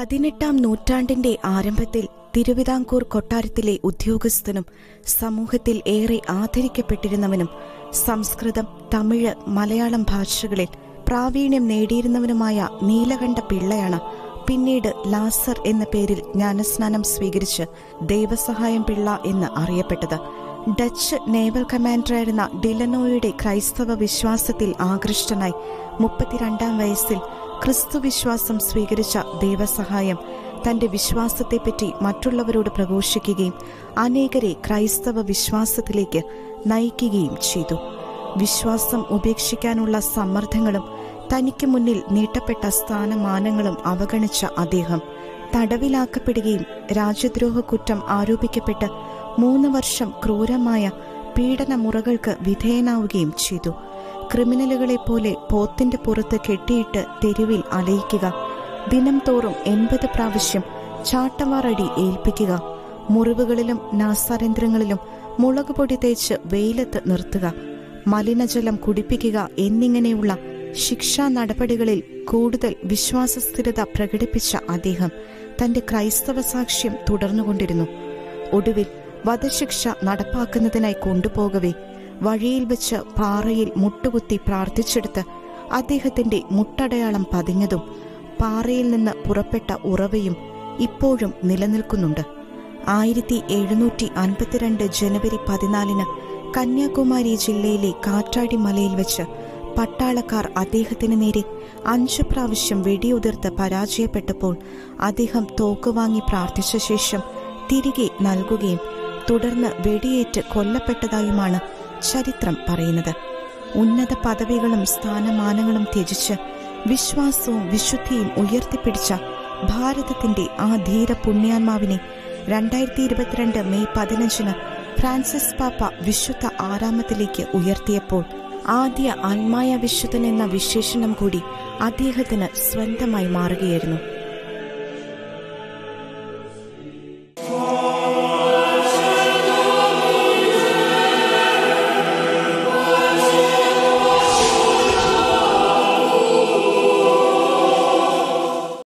പതിനെട്ടാം നൂറ്റാണ്ടിന്റെ ആരംഭത്തിൽ തിരുവിതാംകൂർ കൊട്ടാരത്തിലെ ഉദ്യോഗസ്ഥനും സമൂഹത്തിൽ ഏറെ ആദരിക്കപ്പെട്ടിരുന്നവനും സംസ്കൃതം തമിഴ് മലയാളം ഭാഷകളിൽ പ്രാവീണ്യം നേടിയിരുന്നവനുമായ നീലകണ്ഠ പിള്ളയാണ് പിന്നീട് ലാസർ എന്ന പേരിൽ ജ്ഞാനസ്നാനം സ്വീകരിച്ച് ദൈവസഹായം പിള്ള എന്ന് അറിയപ്പെട്ടത് ഡച്ച് നേവൽ കമാൻഡറായിരുന്ന ഡിലനോയുടെ ക്രൈസ്തവ വിശ്വാസത്തിൽ ആകൃഷ്ടനായി മുപ്പത്തിരണ്ടാം വയസ്സിൽ ക്രിസ്തുവിശ്വാസം സ്വീകരിച്ച ദൈവസഹായം തന്റെ വിശ്വാസത്തെപ്പറ്റി മറ്റുള്ളവരോട് പ്രഘോഷിക്കുകയും അനേകരെ ക്രൈസ്തവ വിശ്വാസത്തിലേക്ക് നയിക്കുകയും ചെയ്തു വിശ്വാസം ഉപേക്ഷിക്കാനുള്ള സമ്മർദ്ദങ്ങളും തനിക്ക് മുന്നിൽ നീട്ടപ്പെട്ട സ്ഥാനമാനങ്ങളും അവഗണിച്ച അദ്ദേഹം തടവിലാക്കപ്പെടുകയും രാജ്യദ്രോഹ കുറ്റം ആരോപിക്കപ്പെട്ട് മൂന്ന് വർഷം ക്രൂരമായ പീഡനമുറകൾക്ക് വിധേയനാവുകയും ചെയ്തു ക്രിമിനലുകളെ പോലെ പോത്തിന്റെ പുറത്ത് കെട്ടിയിട്ട് തെരുവിൽ അലയിക്കുക ദിനം തോറും എൺപത് പ്രാവശ്യം ചാട്ടവാറടി ഏൽപ്പിക്കുക മുറിവുകളിലും നാസാരന്ധ്രങ്ങളിലും മുളക് പൊടി തേച്ച് വെയിലത്ത് നിർത്തുക മലിനജലം കുടിപ്പിക്കുക എന്നിങ്ങനെയുള്ള ശിക്ഷാ നടപടികളിൽ കൂടുതൽ വിശ്വാസസ്ഥിരത പ്രകടിപ്പിച്ച അദ്ദേഹം തന്റെ ക്രൈസ്തവ സാക്ഷ്യം തുടർന്നുകൊണ്ടിരുന്നു ഒടുവിൽ വധശിക്ഷ നടപ്പാക്കുന്നതിനായി കൊണ്ടുപോകവേ വഴിയിൽ വെച്ച് പാറയിൽ മുട്ടുകുത്തി പ്രാർത്ഥിച്ചെടുത്ത് അദ്ദേഹത്തിന്റെ മുട്ടടയാളം പതിഞ്ഞതും പാറയിൽ നിന്ന് പുറപ്പെട്ട ഉറവയും ഇപ്പോഴും നിലനിൽക്കുന്നുണ്ട് ആയിരത്തി എഴുന്നൂറ്റി അൻപത്തിരണ്ട് ജനുവരി പതിനാലിന് കന്യാകുമാരി ജില്ലയിലെ കാറ്റാടി മലയിൽ വെച്ച് പട്ടാളക്കാർ അദ്ദേഹത്തിന് നേരെ അഞ്ചു പ്രാവശ്യം വെടിയുതിർത്ത് പരാജയപ്പെട്ടപ്പോൾ അദ്ദേഹം തോക്കുവാങ്ങി പ്രാർത്ഥിച്ച ശേഷം തിരികെ നൽകുകയും തുടർന്ന് വെടിയേറ്റ് കൊല്ലപ്പെട്ടതായുമാണ് ചരിത്രം പറയുന്നത് ഉന്നത പദവികളും സ്ഥാനമാനങ്ങളും ത്യജിച്ച് വിശ്വാസവും വിശുദ്ധിയും ഉയർത്തിപ്പിടിച്ച ഭാരതത്തിന്റെ ആ ധീര പുണ്യാത്മാവിനെ രണ്ടായിരത്തി ഇരുപത്തിരണ്ട് മെയ് പതിനഞ്ചിന് ഫ്രാൻസിസ് പാപ്പ വിശുദ്ധ ആരാമത്തിലേക്ക് ഉയർത്തിയപ്പോൾ ആദ്യ ആത്മായ വിശുദ്ധൻ എന്ന വിശേഷണം കൂടി അദ്ദേഹത്തിന് സ്വന്തമായി മാറുകയായിരുന്നു